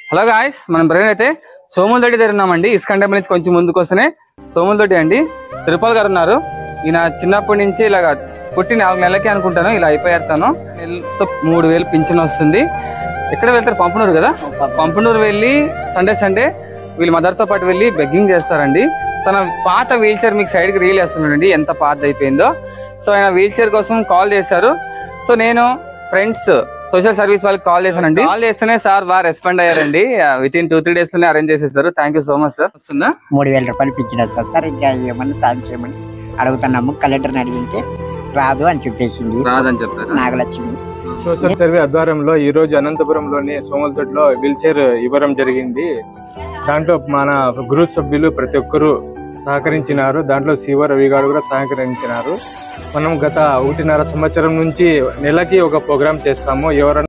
hello guys మనం brother అయితే సోముల దొడ్డి దగ్గర ఉన్నామండి ఇస్కాన్ టెంపుల్ నుంచి కొంచెం ముందుకు వస్తేనే సోముల దొడ్డి అండి తిరుపతి గారు ఉన్నారు ఈయన చిన్నప్పటి నుంచి ఇలాగ పుట్టి నాలుగు నెలలకి అనుకుంటాను ఇలా అయిపోయేస్తాను సో మూడు వేలు పింఛన్ వస్తుంది ఎక్కడ వెళ్తారు పంపనూరు కదా పంపనూరు వెళ్ళి సండే సండే వీళ్ళ మదర్తో పాటు వెళ్ళి బెగ్గింగ్ చేస్తారండి తన పాత వీల్ చైర్ మీకు సైడ్కి రీల్ వేస్తున్నాడండి ఎంత పాత అయిపోయిందో సో ఆయన వీల్ చైర్ కోసం కాల్ చేశారు సో నేను ఫ్రెండ్స్ సోషల్ సర్వీస్ వాళ్ళకి కాల్ చేశానండి కాల్ చేస్తేనే సార్ బాగా రెస్పాండ్ అయ్యారండి with in two three days లోనే అరేంజ్ చేసేసారు thank you so much sir వస్తుందా మూడు వేల రూపాయలు పిచ్చిన సార్ సార్ ఇంకా ఏమన్నా సాయం చేయమని అడుగుతున్నాము కలెక్టర్ని అడిగింటే రాదు అని చెప్పేసింది రాదని చెప్పారు నాగలక్ష్మి సోషల్ సర్వే ఆధ్వర్యంలో ఈ రోజు అనంతపురంలోని సోమలతోటలో వీల్ చైర్ ఇవ్వడం జరిగింది దాంట్లో మన గ్రూప్ సభ్యులు ప్రతి ఒక్కరూ సహకరించినారు దాంట్లో శివ రవి గారు కూడా సహకరించినారు మనం గత ఒకటిన్నర సంవత్సరం నుంచి నెలకి ఒక ప్రోగ్రామ్ చేస్తాము ఎవరైనా